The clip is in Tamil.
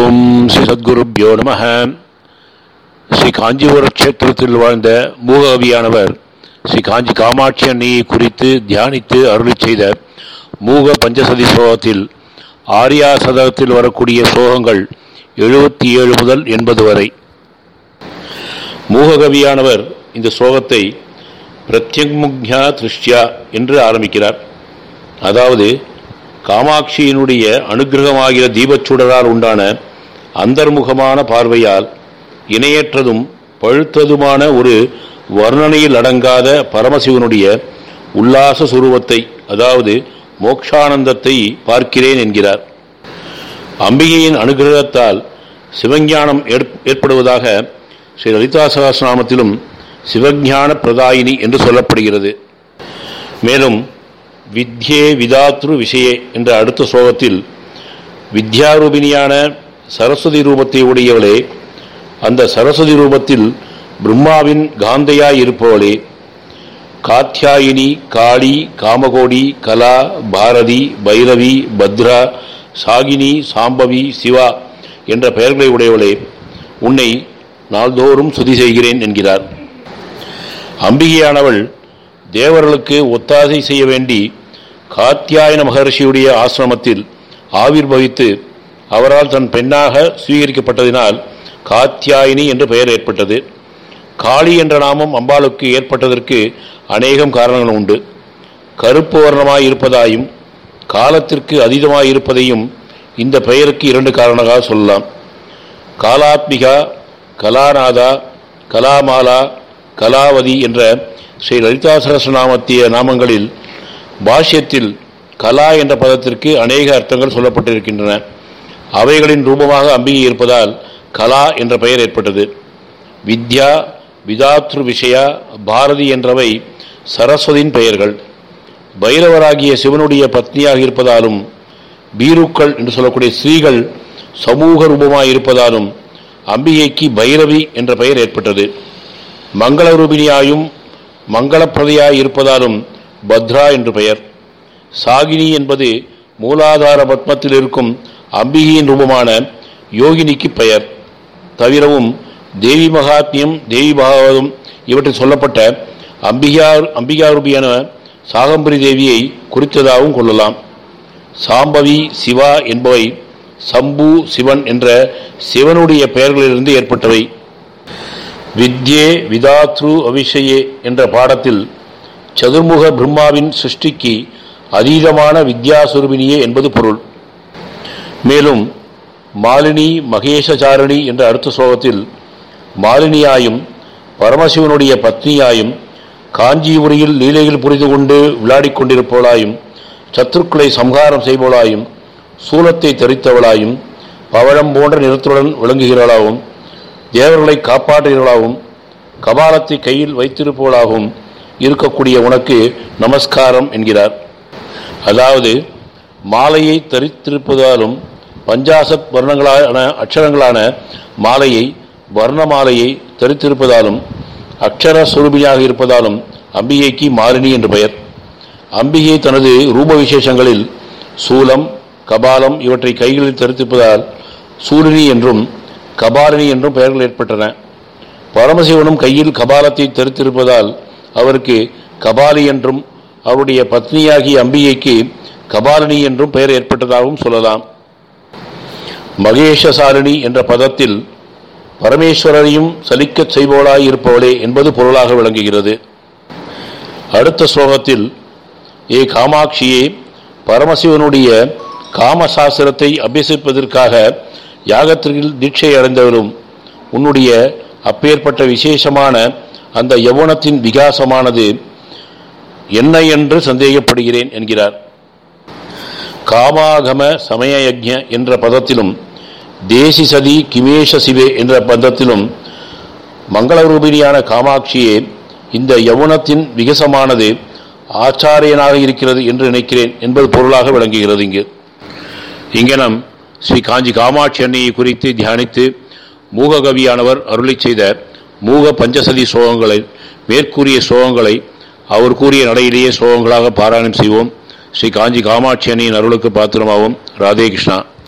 ஓம் ஸ்ரீ சத்குருப்யோ நம ஸ்ரீ காஞ்சிபுர கஷேத்திரத்தில் வாழ்ந்த மூககவியானவர் ஸ்ரீ காஞ்சி காமாட்சி அன்னையை குறித்து தியானித்து அருளி செய்த மூக பஞ்சசதி ஸ்லோகத்தில் ஆரியா சதகத்தில் வரக்கூடிய ஸ்லோகங்கள் எழுபத்தி ஏழு முதல் எண்பது வரை மூககவியானவர் இந்த ஸ்லோகத்தை பிரத்யங்முக்யா திருஷ்டியா என்று ஆரம்பிக்கிறார் அதாவது காமாட்சியினுடைய அனுகிரகமாகிற தீபச்சுடரால் உண்டான அந்தர்முகமான பார்வையால் இணையற்றதும் பழுத்ததுமான ஒரு வர்ணனையில் அடங்காத பரமசிவனுடைய உல்லாச சுரூபத்தை அதாவது மோக்ஷானந்தத்தை பார்க்கிறேன் என்கிறார் அம்பிகையின் அனுகிரகத்தால் சிவஞானம் ஏற்படுவதாக ஸ்ரீ லலிதா சகசிரநாமத்திலும் சிவஞான பிரதாயினி என்று சொல்லப்படுகிறது மேலும் வித்யே விதாத்ரு விஷயே என்ற அடுத்த ஸ்லோகத்தில் வித்யாரூபிணியான சரஸ்வதி ரூபத்தை உடையவளே அந்த சரஸ்வதி ரூபத்தில் பிரம்மாவின் காந்தையாய் இருப்பவளே காத்தியாயினி காளி காமகோடி கலா பாரதி பைரவி பத்ரா சாகினி சாம்பவி சிவா என்ற பெயர்களை உடையவளே உன்னை நாள்தோறும் சுதி செய்கிறேன் என்கிறார் அம்பிகையானவள் தேவர்களுக்கு ஒத்தாசை செய்ய வேண்டி காத்தியாயன மகர்ஷியுடைய ஆசிரமத்தில் ஆவிர்வகித்து அவரால் தன் பெண்ணாக சுவீகரிக்கப்பட்டதினால் காத்தியாயினி என்று பெயர் ஏற்பட்டது காளி என்ற நாமம் அம்பாளுக்கு ஏற்பட்டதற்கு அநேகம் காரணங்கள் உண்டு கருப்பு வர்ணமாய் இருப்பதாயும் காலத்திற்கு அதீதமாய் இருப்பதையும் இந்த பெயருக்கு இரண்டு காரணங்களாக சொல்லலாம் காலாத்மிகா கலாநாதா கலாமாலா கலாவதி என்ற ஸ்ரீ லலிதா சகசிரநாமத்திய நாமங்களில் பாஷ்யத்தில் கலா என்ற பதத்திற்கு அநேக அர்த்தங்கள் சொல்லப்பட்டிருக்கின்றன அவைகளின் ரூபமாக அம்பிகை இருப்பதால் கலா என்ற பெயர் ஏற்பட்டது வித்யா விதாத்ரு விஷயா பாரதி என்றவை சரஸ்வதியின் பெயர்கள் பைரவராகிய சிவனுடைய பத்னியாக இருப்பதாலும் பீருக்கள் என்று சொல்லக்கூடிய ஸ்ரீகள் சமூக ரூபமாக இருப்பதாலும் அம்பிகைக்கு பைரவி என்ற பெயர் ஏற்பட்டது மங்கள ரூபிணியாயும் மங்களப்பிரதையாய் இருப்பதாலும் பத்ரா என்று பெயர் சாகினி என்பது மூலாதார பத்மத்தில் இருக்கும் அம்பிகையின் ரூபமான யோகினிக்கு பெயர் தவிரவும் தேவி மகாத்மியம் தேவி பாகவதம் இவற்றில் சொல்லப்பட்ட அம்பிகா அம்பிகாரூபியான சாகம்பரி தேவியை குறித்ததாகவும் கொள்ளலாம் சாம்பவி சிவா என்பவை சம்பு சிவன் என்ற சிவனுடைய பெயர்களிலிருந்து ஏற்பட்டவை வித்யே விதாத்ரு அவிஷயே என்ற பாடத்தில் சதுர்முக பிரம்மாவின் சிருஷ்டிக்கு அதீதமான வித்யாசுரூபினியே என்பது பொருள் மேலும் மாலினி மகேஷசாரணி என்ற அடுத்த ஸ்லோகத்தில் மாலினியாயும் பரமசிவனுடைய பத்னியாயும் காஞ்சிபுரியில் லீலைகள் புரிந்து கொண்டு விளையாடிக் கொண்டிருப்பவளாயும் சத்துருக்களை சம்ஹாரம் செய்பவளாயும் சூலத்தை தரித்தவளாயும் பவழம் போன்ற நிறத்துடன் விளங்குகிறவளாகவும் தேவர்களை காப்பாற்றுகிறவளாகவும் கபாலத்தை கையில் வைத்திருப்பவளாகவும் இருக்கக்கூடிய உனக்கு நமஸ்காரம் என்கிறார் அதாவது மாலையை தரித்திருப்பதாலும் பஞ்சாசத் வர்ணங்களான அக்ஷரங்களான மாலையை வர்ணமாலையை தரித்திருப்பதாலும் அக்ஷர சுரூபியாக இருப்பதாலும் அம்பிகைக்கு மாலினி என்று பெயர் அம்பிகை தனது ரூப விசேஷங்களில் சூலம் கபாலம் இவற்றை கைகளில் தரித்திருப்பதால் சூலினி என்றும் கபாலினி என்றும் பெயர்கள் ஏற்பட்டன பரமசிவனும் கையில் கபாலத்தை தரித்திருப்பதால் அவருக்கு கபாலி என்றும் அவருடைய பத்னியாகிய அம்பிகைக்கு கபாலினி என்றும் பெயர் ஏற்பட்டதாகவும் சொல்லலாம் மகேஷசாலினி என்ற பதத்தில் பரமேஸ்வரரையும் சலிக்கச் செய்பவளாய் இருப்பவளே என்பது பொருளாக விளங்குகிறது அடுத்த ஸ்லோகத்தில் ஏ காமாட்சியே பரமசிவனுடைய காமசாஸ்திரத்தை அபியசிப்பதற்காக யாகத்திற்கு தீட்சை அடைந்தவரும் உன்னுடைய அப்பேற்பட்ட விசேஷமான அந்த யவனத்தின் விகாசமானது என்ன என்று சந்தேகப்படுகிறேன் என்கிறார் காமாகம சமயயஜ என்ற பதத்திலும் தேசி சதி கிமேஷ சிவே என்ற பதத்திலும் மங்களரூபிணியான காமாட்சியே இந்த யவுனத்தின் விகசமானது ஆச்சாரியனாக இருக்கிறது என்று நினைக்கிறேன் என்பது பொருளாக விளங்குகிறது இங்கு இங்கனம் ஸ்ரீ காஞ்சி காமாட்சி அன்னையை குறித்து தியானித்து மூககவியானவர் அருளி செய்த மூக பஞ்சசதி ஸ்லோகங்களை மேற்கூறிய ஸ்லோகங்களை அவர் கூறிய நடையிலேயே ஸ்லோகங்களாக பாராயணம் செய்வோம் ஸ்ரீ காஞ்சி காமாட்சி அன்னையின் அருளுக்கு பாத்திரமாகும் ராதே கிருஷ்ணா